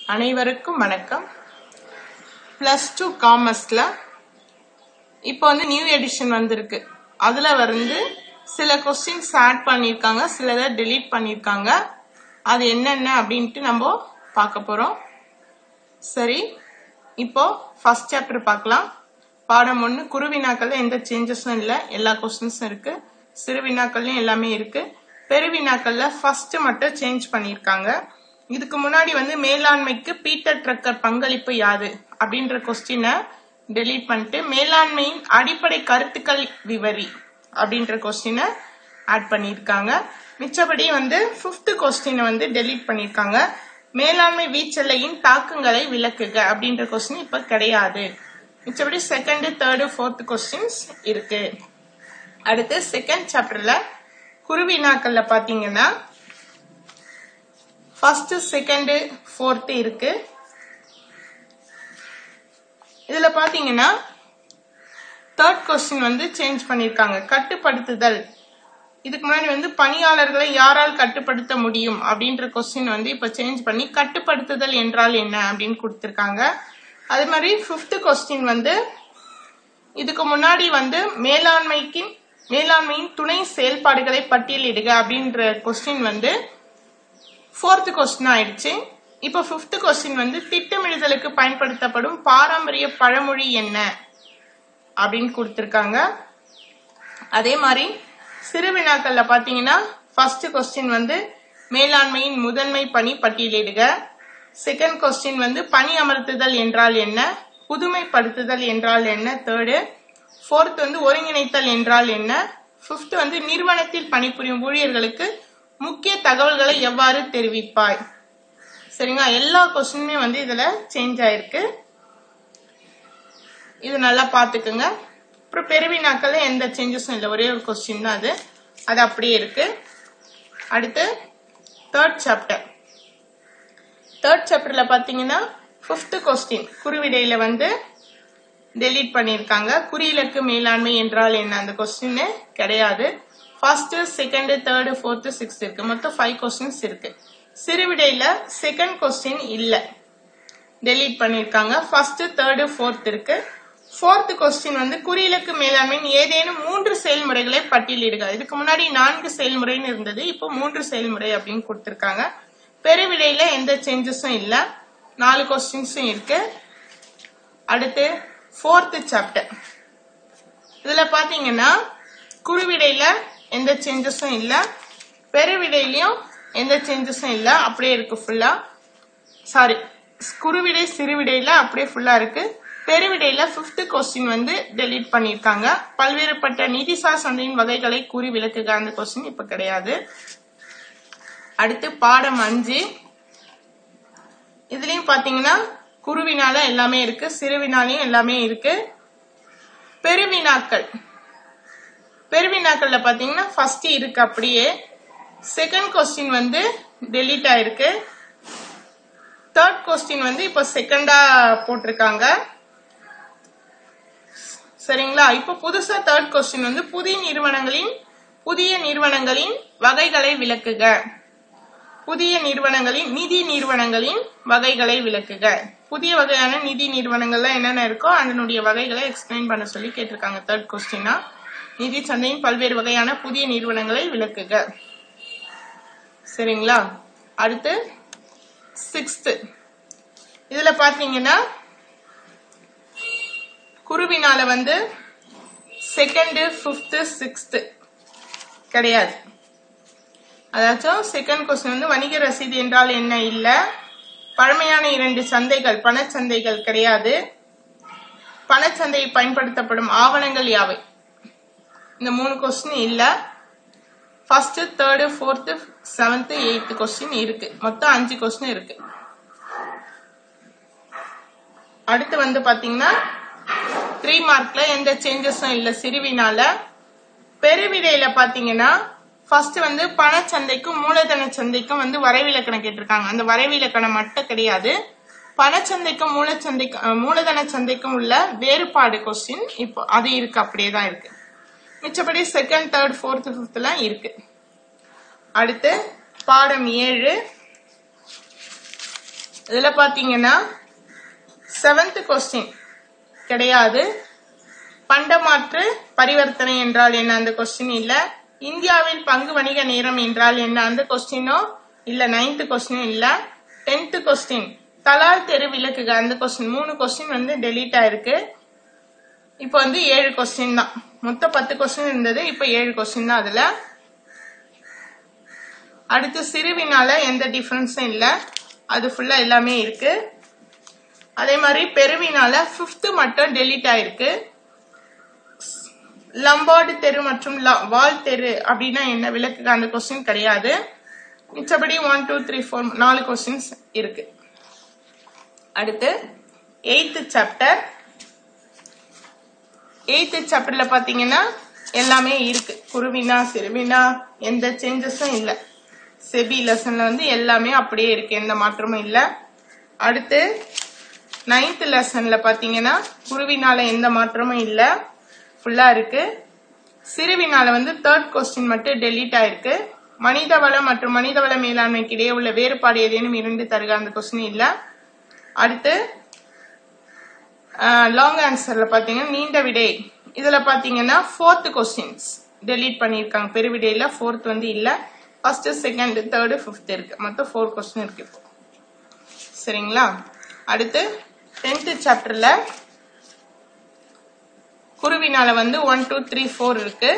அனைவருக்கும் வணக்கம் plus two காமர்ஸில் இப்போ வந்து நியூ எடிஷன் வந்திருக்கு அதில் வந்து சில கொஸ்டின்ஸ் ஆட் பண்ணியிருக்காங்க சிலதை delete பண்ணியிருக்காங்க அது என்னென்ன அப்படின்ட்டு நம்ம பார்க்க போகிறோம் சரி இப்போ ஃபர்ஸ்ட் சாப்டர் பார்க்கலாம் பாடம் ஒன்று குருவினாக்கள்ல எந்த சேஞ்சஸும் இல்லை எல்லா கொஸ்டின்ஸும் இருக்கு சிறு வினாக்கள்லையும் எல்லாமே இருக்கு பெருவினாக்கள்ல ஃபர்ஸ்ட் மட்டும் சேஞ்ச் பண்ணியிருக்காங்க இதுக்கு முன்னாடி வந்து மேலாண்மைக்கு பீட்டர் ட்ரக்கர் பங்களிப்பு யாது அப்படின்ற கொஸ்டினை delete பண்ணிட்டு மேலாண்மையின் அடிப்படை கருத்துக்கள் விவரி அப்படின்ற கொஸ்டினை ஆட் பண்ணியிருக்காங்க மிச்சபடி வந்து ஃபிஃப்த் கொஸ்டினை வந்து delete பண்ணியிருக்காங்க மேலாண்மை வீச்செல்லையின் தாக்கங்களை விளக்குக அப்படின்ற கொஸ்டின் இப்ப கிடையாது மிச்சபடி செகண்ட் தேர்டு ஃபோர்த் கொஸ்டின்ஸ் இருக்கு அடுத்து செகண்ட் சாப்டர்ல குருவினாக்கள்ல பாத்தீங்கன்னா ஃபர்ஸ்ட் செகண்ட் ஃபோர்த் இருக்கு இதுல பாத்தீங்கன்னா தேர்ட் கொஸ்டின் வந்து சேஞ்ச் பண்ணிருக்காங்க கட்டுப்படுத்துதல் இதுக்கு முன்னாடி வந்து பணியாளர்களை யாரால் கட்டுப்படுத்த முடியும் அப்படின்ற கொஸ்டின் வந்து இப்ப சேஞ்ச் பண்ணி கட்டுப்படுத்துதல் என்றால் என்ன அப்படின்னு கொடுத்திருக்காங்க அதே மாதிரி ஃபிஃப்த் கொஸ்டின் வந்து இதுக்கு முன்னாடி வந்து மேலாண்மைக்கு மேலாண்மையின் துணை செயல்பாடுகளை பட்டியலிடுக அப்படின்ற கொஸ்டின் வந்து ஃபோர்த் கொஸ்டின் ஆயிடுச்சு இப்போ ஃபிஃப்த் கொஸ்டின் வந்து திட்டமிடுதலுக்கு பயன்படுத்தப்படும் பாரம்பரிய பழமொழி என்ன அப்படின்னு கொடுத்துருக்காங்க அதே மாதிரி சிறு வினாக்கள்ல பாத்தீங்கன்னா ஃபர்ஸ்ட் கொஸ்டின் வந்து மேலாண்மையின் முதன்மை பணி பட்டியலிடுக செகண்ட் கொஸ்டின் வந்து பணி அமர்த்துதல் என்றால் என்ன புதுமைப்படுத்துதல் என்றால் என்ன தேர்டு ஃபோர்த் வந்து ஒருங்கிணைத்தல் என்றால் என்ன ஃபிஃப்த் வந்து நிறுவனத்தில் பணிபுரியும் ஊழியர்களுக்கு முக்கிய தகவல்களை எவ்வாறு தெரிவிப்பாய் சரிங்களா எல்லா கொஸ்டினுமே வந்து இதுல சேஞ்ச் ஆயிருக்கு இது நல்லா பாத்துக்குங்க அப்புறம் பெருவினாக்கள்ல எந்த சேஞ்சஸும் இல்லை ஒரே ஒரு கொஸ்டின் தான் அது அது அப்படியே இருக்கு அடுத்து தேர்ட் சாப்டர் தேர்ட் சாப்டர்ல பாத்தீங்கன்னா ஃபிஃப்த் கொஸ்டின் குருவிடையில வந்து டெலீட் பண்ணியிருக்காங்க குறியிலக்கு மேலாண்மை என்றால் என்ன அந்த கொஸ்டின் கிடையாது first second third fourth sixth இருக்கு மொத்தம் ஃபைவ் கொஸ்டின்ஸ் இருக்கு சிறுவிடையில செகண்ட் கொஸ்டின் இல்ல டெலீட் பண்ணிருக்காங்க ஃபர்ஸ்ட் தேர்டு ஃபோர்த் இருக்கு ஃபோர்த் கொஸ்டின் வந்து குறியிலக்கு மேலாண்மையின் ஏதேனும் மூன்று செயல்முறைகளை பட்டியலிடுக இதுக்கு முன்னாடி நான்கு செயல்முறைன்னு இருந்தது இப்போ மூன்று செயல்முறை அப்படின்னு கொடுத்திருக்காங்க பெருவிடையில எந்த சேஞ்சஸும் இல்ல நாலு கொஸ்டின்ஸும் இருக்கு அடுத்து ஃபோர்த் சாப்டர் இதுல பாத்தீங்கன்னா குழுவிடையில எந்த சேஞ்சஸும் இல்ல பெருவிடையிலயும் எந்த சேஞ்சஸும் இல்ல அப்படியே இருக்கு ஃபுல்லா சாரி குறுவிடை சிறுவிடையில அப்படியே ஃபுல்லா இருக்கு பெருவிடையில பிப்த் கொஸ்டின் வந்து டெலீட் பண்ணிருக்காங்க பல்வேறுபட்ட நிதிசார் சந்தையின் வகைகளை கூறி விளக்குக அந்த கொஸ்டின் இப்ப கிடையாது அடுத்து பாடம் அஞ்சு இதுலயும் பாத்தீங்கன்னா குருவினால எல்லாமே இருக்கு சிறுவினாலையும் எல்லாமே இருக்கு பெருவினாக்கள் பெருவினாக்கள்ல பாத்தீங்கன்னா ஃபர்ஸ்ட் இருக்கு அப்படியே செகண்ட் கொஸ்டின் வந்து டெலீட் ஆயிருக்கு தேர்ட் கொஸ்டின் வந்து இப்போ செகண்டா போட்டிருக்காங்க சரிங்களா இப்போ புதுசா தேர்ட் கொஸ்டின் வந்து புதிய நிறுவனங்களின் புதிய நிறுவனங்களின் வகைகளை விளக்குக புதிய நிறுவனங்களின் நிதி நிறுவனங்களின் வகைகளை விளக்குக புதிய வகையான நிதி நிறுவனங்கள்ல என்னென்ன இருக்கோ அதனுடைய வகைகளை எக்ஸ்பிளைன் பண்ண சொல்லி கேட்டிருக்காங்க தேர்ட் கொஸ்டினா நிதி சந்தையின் பல்வேறு வகையான புதிய நிறுவனங்களை விளக்குக சரிங்களா அடுத்து சிக்ஸ்த் இதுல பாத்தீங்கன்னா குருவினால வந்து செகண்ட் பிப்த் சிக்ஸ்த் கிடையாது அதாச்சும் செகண்ட் கொஸ்டின் வந்து வணிக ரசீது என்றால் என்ன இல்ல பழமையான இரண்டு சந்தைகள் பணச்சந்தைகள் கிடையாது பணச்சந்தையில் பயன்படுத்தப்படும் ஆவணங்கள் யாவை இந்த மூணு கொஸ்டின் இல்ல first third fourth seventh eighth question இருக்கு மொத்தம் அஞ்சு கொஸ்டின் இருக்கு அடுத்து வந்து பாத்தீங்கன்னா த்ரீ மார்க்ல எந்த சேஞ்சஸும் இல்ல சிறுவினால பெருவிடையில பாத்தீங்கன்னா ஃபர்ஸ்ட் வந்து பணச்சந்தைக்கும் மூலதன சந்தைக்கும் வந்து வரைவிலக்கணம் கேட்டிருக்காங்க அந்த வரைவிலக்கணம் மட்டும் கிடையாது பணச்சந்தைக்கும் மூலச்சந்தைக்கும் மூலதன சந்தைக்கும் உள்ள வேறுபாடு கொஸ்டின் இப்போ அது இருக்கு அப்படியே தான் இருக்கு மிச்சபடி செகண்ட் தேர்ட் ஃபோர்த் ஃபிஃப்த்லாம் இருக்கு அடுத்து பாடம் ஏழு இதுல பாத்தீங்கன்னா செவன்த் கொஸ்டின் கிடையாது பண்டமாற்று பரிவர்த்தனை என்றால் என்ன அந்த கொஸ்டின் இல்ல இந்தியாவில் பங்கு வணிக நேரம் என்றால் என்ன அந்த கொஸ்டினோ இல்ல நைன்த் கொஸ்டினும் இல்ல டென்த் கொஸ்டின் தலால் தெரு விளக்குக அந்த கொஸ்டின் மூணு கொஸ்டின் வந்து டெலீட் ஆயிருக்கு இப்போ வந்து ஏழு கொஸ்டின் தான் மொத்தம் பத்து கொஸ்டின் இருந்தது இப்போ ஏழு கொஸ்டின் தான் அதுல அடுத்து சிறுவினால எந்த டிஃபரன்ஸும் இல்ல அது ஃபுல்லா எல்லாமே இருக்கு அதே மாதிரி பெருவினால ஃபிஃப்த் மட்டும் டெலீட் ஆயிருக்கு லம்பார்டு தெரு மற்றும் ல- வால் தெரு அப்படின்னா என்ன விளக்குக்கு அந்த கொஸ்டின் கிடையாது மிச்சபடி ஒன் டூ த்ரீ ஃபோர் நாலு கொஸ்டின்ஸ் இருக்கு அடுத்து எயித்து சாப்டர் எயித்து சாப்டர்ல பாத்தீங்கன்னா எல்லாமே இருக்கு குருவினா சிறுவினா எந்த சேஞ்சஸும் இல்ல செபி லெசன்ல வந்து எல்லாமே அப்படியே இருக்கு எந்த மாற்றமும் இல்ல அடுத்து நைன்த் லெசன்ல பாத்தீங்கன்னா குருவினால எந்த மாற்றமும் இல்ல ஃபுல்லா இருக்கு சிறுவினால வந்து தேர்ட் கொஸ்டின் மட்டும் டெலீட் ஆயிருக்கு மனித வளம் மற்றும் மனித வள மேலாண்மைக்கு இடையே உள்ள வேறுபாடு ஏதேனும் இரண்டு தருக அந்த கொஸ்டின் இல்ல அடுத்து லாங் ஆன்சர்ல பாத்தீங்கன்னா நீண்ட விடை இதுல பாத்தீங்கன்னா ஃபோர்த் கொஸ்டின்ஸ் டெலீட் பண்ணிருக்காங்க பெருவிடையில ஃபோர்த் வந்து இல்ல ஃபர்ஸ்ட் செகண்ட் தேர்டு ஃபிஃப்த் இருக்கு மொத்தம் ஃபோர் கொஸ்டின் இருக்கு இப்போ சரிங்களா அடுத்து டென்த் சாப்டர்ல குருவினால வந்து ஒன் டூ த்ரீ ஃபோர் இருக்கு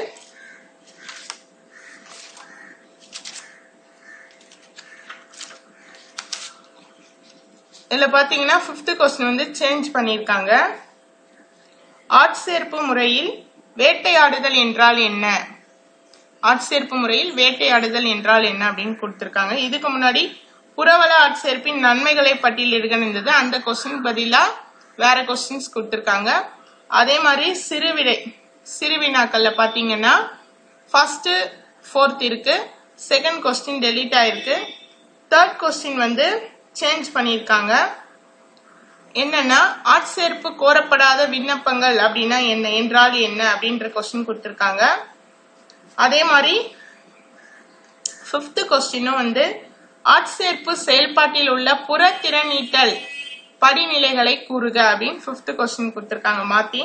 இதுல பாத்தீங்கன்னா ஃபிஃப்த் கொஸ்டின் வந்து சேஞ்ச் பண்ணிருக்காங்க ஆட்சேர்ப்பு முறையில் வேட்டையாடுதல் என்றால் என்ன ஆட்சேர்ப்பு முறையில் வேட்டையாடுதல் என்றால் என்ன அப்படின்னு கொடுத்திருக்காங்க இதுக்கு முன்னாடி புறவல ஆட்சேர்ப்பின் நன்மைகளை பட்டியலிடுக இருந்தது அந்த கொஸ்டின் பதிலா வேற கொஸ்டின்ஸ் கொடுத்திருக்காங்க அதே மாதிரி சிறுவிடை சிறுவினாக்கள்ல பாத்தீங்கன்னா ஃபர்ஸ்ட் ஃபோர்த் இருக்கு செகண்ட் கொஸ்டின் டெலீட் ஆயிருக்கு தேர்ட் கொஸ்டின் வந்து சேஞ்ச் பண்ணியிருக்காங்க என்னன்னா ஆட்சேர்ப்பு கோரப்படாத விண்ணப்பங்கள் அப்படின்னா என்ன என்றால் என்ன அப்படின்ற கொஸ்டின் கொடுத்திருக்காங்க அதே மாதிரி ஃபிஃப்த் கொஸ்டினும் வந்து ஆட்சேர்ப்பு செயல்பாட்டில் உள்ள புறத்திறனீட்டல் படிநிலைகளை கூறுக அப்படின்னு ஃபிஃப்த் கொஸ்டின் கொடுத்திருக்காங்க மாத்தி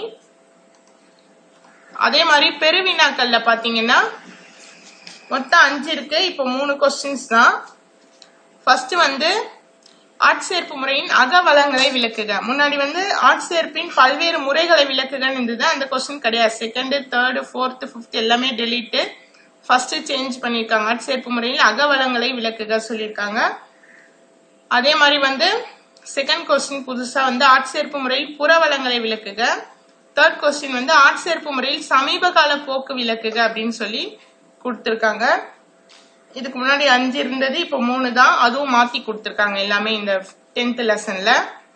அதே மாதிரி பெருவினாக்கள்ல பாத்தீங்கன்னா மொத்தம் அஞ்சு இருக்கு இப்போ மூணு கொஸ்டின்ஸ் தான் ஃபர்ஸ்ட் வந்து ஆட்சேர்ப்பு முறையின் அகவளங்களை விளக்குக முன்னாடி வந்து ஆட்சேர்ப்பின் பல்வேறு முறைகளை விளக்குகன்னு இருந்தது அந்த கொஸ்டின் கிடையாது செகண்ட் தேர்டு ஃபோர்த் ஃபிஃப்த் எல்லாமே டெலீட் ஃபர்ஸ்ட் சேஞ்ச் பண்ணிருக்காங்க ஆட்சேர்ப்பு முறையில் அகவளங்களை விளக்குக சொல்லியிருக்காங்க அதே மாதிரி வந்து செகண்ட் கொஸ்டின் புதுசா வந்து ஆட்சேர்ப்பு முறையில் புறவளங்களை விளக்குக தேர்ட் கொஸ்டின் வந்து ஆட்சேர்ப்பு முறையில் சமீப கால போக்கு விளக்குக அப்படின்னு சொல்லி கொடுத்திருக்காங்க இதுக்கு முன்னாடி அஞ்சு இருந்தது இப்போ மூணு தான் அதுவும் மாத்தி கொடுத்திருக்காங்க எல்லாமே இந்த டென்த் லெசன்ல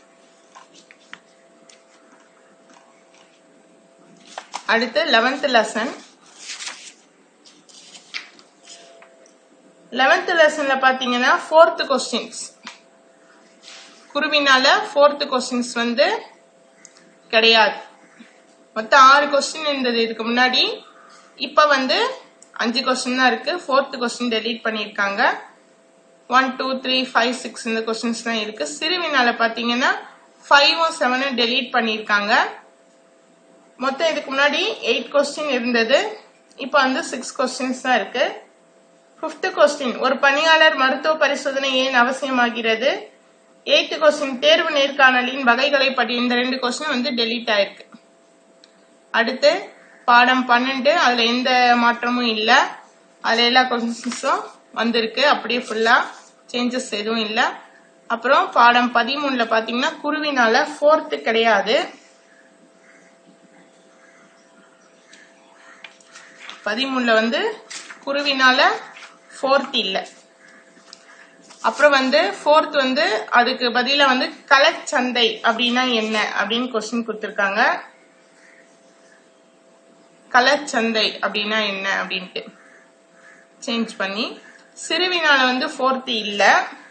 அடுத்து லெவன்த் லெசன் லெவன்த் லெசன்ல பாத்தீங்கன்னா ஃபோர்த் கொஸ்டின்ஸ் குருவினால ஃபோர்த் கொஸ்டின்ஸ் வந்து கிடையாது மொத்தம் ஆறு கொஸ்டின் இருந்தது இதுக்கு முன்னாடி இப்ப வந்து அஞ்சு கொஸ்டின் தான் இருக்கு ஃபோர்த் கொஸ்டின் டெலீட் பண்ணியிருக்காங்க one two three five six இந்த கொஸ்டின்ஸ் தான் இருக்கு சிறுவினால பாத்தீங்கன்னா ஃபைவும் செவனும் டெலீட் பண்ணியிருக்காங்க மொத்தம் இதுக்கு முன்னாடி எயிட் கொஸ்டின் இருந்தது இப்போ வந்து சிக்ஸ் கொஸ்டின்ஸ் தான் இருக்கு ஃபிஃப்த் கொஸ்டின் ஒரு பணியாளர் மருத்துவ பரிசோதனை ஏன் அவசியமாகிறது எயித்து கொஸ்டின் தேர்வு நேர்காணலின் வகைகளை பற்றி இந்த ரெண்டு கொஸ்டின் வந்து டெலீட் ஆயிருக்கு அடுத்து பாடம் பன்னெண்டு அதுல எந்த மாற்றமும் இல்ல அதுல எல்லா கொஸ்டின்ஸும் வந்திருக்கு அப்படியே ஃபுல்லா சேஞ்சஸ் எதுவும் இல்ல அப்புறம் பாடம் பதிமூணுல பாத்தீங்கன்னா குருவினால ஃபோர்த்து கிடையாது பதிமூணுல வந்து குருவினால ஃபோர்த் இல்ல அப்புறம் வந்து ஃபோர்த் வந்து அதுக்கு பதிலா வந்து கலச்சந்தை அப்படின்னா என்ன அப்படின்னு கொஸ்டின் கொடுத்திருக்காங்க கலச்சந்தை அப்படின்னா என்ன அப்படின்ட்டு சேஞ்ச் பண்ணி சிறுவினால வந்து ஃபோர்த் இல்ல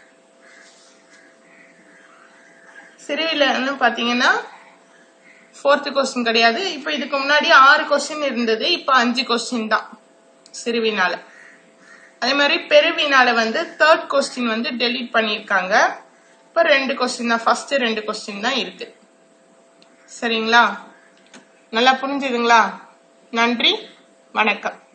சிறுவில பாத்தீங்கன்னா ஃபோர்த் கொஸ்டின் கிடையாது இப்போ இதுக்கு முன்னாடி ஆறு கொஸ்டின் இருந்தது இப்போ அஞ்சு கொஸ்டின் தான் சிறுவினால அதே மாதிரி பெருவினால வந்து தேர்ட் கொஸ்டின் வந்து டெலீட் பண்ணியிருக்காங்க இப்போ ரெண்டு கொஸ்டின் தான் ஃபர்ஸ்ட் ரெண்டு கொஸ்டின் தான் இருக்கு சரிங்களா நல்லா புரிஞ்சுதுங்களா நன்றி வணக்கம்